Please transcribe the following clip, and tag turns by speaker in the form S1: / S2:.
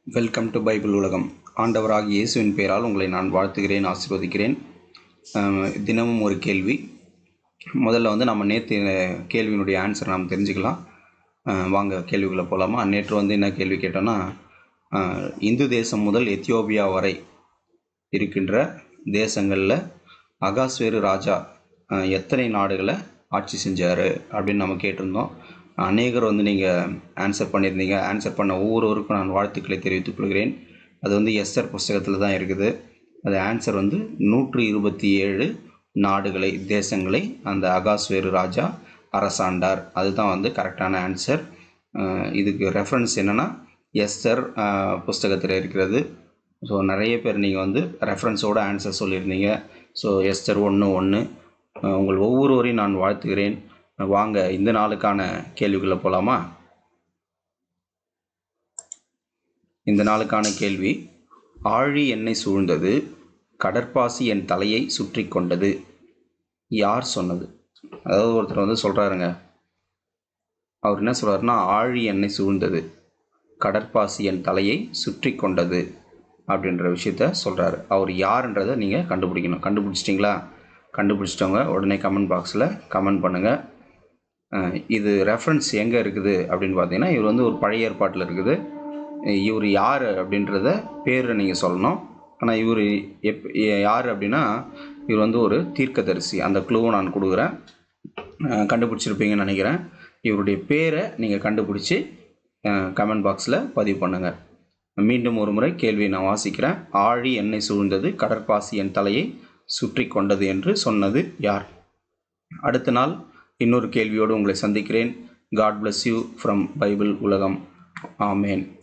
S1: welcome to Bible உலகம் ஆண்டவராகிய இயேசுவின் பெயரால் உங்களை நான் வாழ்த்துகிறேன் ஆசீர்வதிக்கிறேன் அஹ் தினமும் ஒரு கேள்வி முதல்ல வந்து நம்ம நேற்று கேள்வியினுடைய ஆன்சர் நாம் தெரிஞ்சுக்கலாம் அஹ் வாங்க கேள்விக்குள்ளே போகலாமா நேற்று வந்து என்ன கேள்வி கேட்டோன்னா அஹ் இந்து தேசம் முதல் எத்தியோப்பியா வரை இருக்கின்ற தேசங்களில் அகாஸ்வேரு ராஜா அஹ் எத்தனை நாடுகளை ஆட்சி செஞ்சார் அப்படின்னு நம்ம கேட்டிருந்தோம் அநேகர் வந்து நீங்கள் ஆன்சர் பண்ணியிருந்தீங்க ஆன்சர் பண்ண ஒவ்வொருவருக்கும் நான் வாழ்த்துக்களை தெரிவித்துக் கொள்கிறேன் அது வந்து எஸ்ஆர் புஸ்தகத்தில் தான் இருக்குது அது ஆன்சர் வந்து நூற்றி இருபத்தி ஏழு நாடுகளை தேசங்களை அந்த அகாஸ்வேரு ராஜா அரசாண்டார் அதுதான் வந்து கரெக்டான ஆன்சர் இதுக்கு ரெஃபரன்ஸ் என்னென்னா எஸ்ஆர் புஸ்தகத்தில் இருக்கிறது ஸோ நிறைய பேர் நீங்கள் வந்து ரெஃபரன்ஸோட ஆன்சர் சொல்லியிருந்தீங்க ஸோ எஸ்டர் ஒன்று ஒன்று உங்கள் ஒவ்வொருவரையும் நான் வாழ்த்துகிறேன் வாங்க இந்த நாளுக்கான கேள்விக்குள்ளே போகலாமா இந்த நாளுக்கான கேள்வி ஆழி என்னை சூழ்ந்தது கடற்பாசி என் தலையை சுற்றி கொண்டது யார் சொன்னது அதாவது ஒருத்தர் வந்து சொல்கிறாருங்க அவர் என்ன சொல்கிறாருன்னா ஆழி என்னை சூழ்ந்தது கடற்பாசி என் தலையை சுற்றி கொண்டது அப்படின்ற விஷயத்த சொல்கிறாரு அவர் யாருன்றதை நீங்கள் கண்டுபிடிக்கணும் கண்டுபிடிச்சிட்டிங்களா கண்டுபிடிச்சிட்டவங்க உடனே கமெண்ட் பாக்ஸில் கமெண்ட் பண்ணுங்கள் இது ரெஃபரன்ஸ் எங்கே இருக்குது அப்படின்னு பார்த்தீங்கன்னா இவர் வந்து ஒரு பழைய ஏற்பாட்டில் இருக்குது இவர் யார் அப்படின்றத பேரை நீங்கள் சொல்லணும் ஆனால் இவர் எப் யார் அப்படின்னா இவர் வந்து ஒரு தீர்க்கதரிசி அந்த க்ளூவை நான் கொடுக்குறேன் கண்டுபிடிச்சிருப்பீங்கன்னு நினைக்கிறேன் இவருடைய பேரை நீங்கள் கண்டுபிடிச்சி கமெண்ட் பாக்ஸில் பதிவு பண்ணுங்கள் மீண்டும் ஒரு முறை கேள்வியை நான் வாசிக்கிறேன் ஆழி என்னை சூழ்ந்தது கடற்பாசி என் தலையை சுற்றி கொண்டது என்று சொன்னது யார் அடுத்த நாள் இன்னொரு கேள்வியோடு உங்களை சந்திக்கிறேன் God bless you from Bible உலகம் ஆமேன்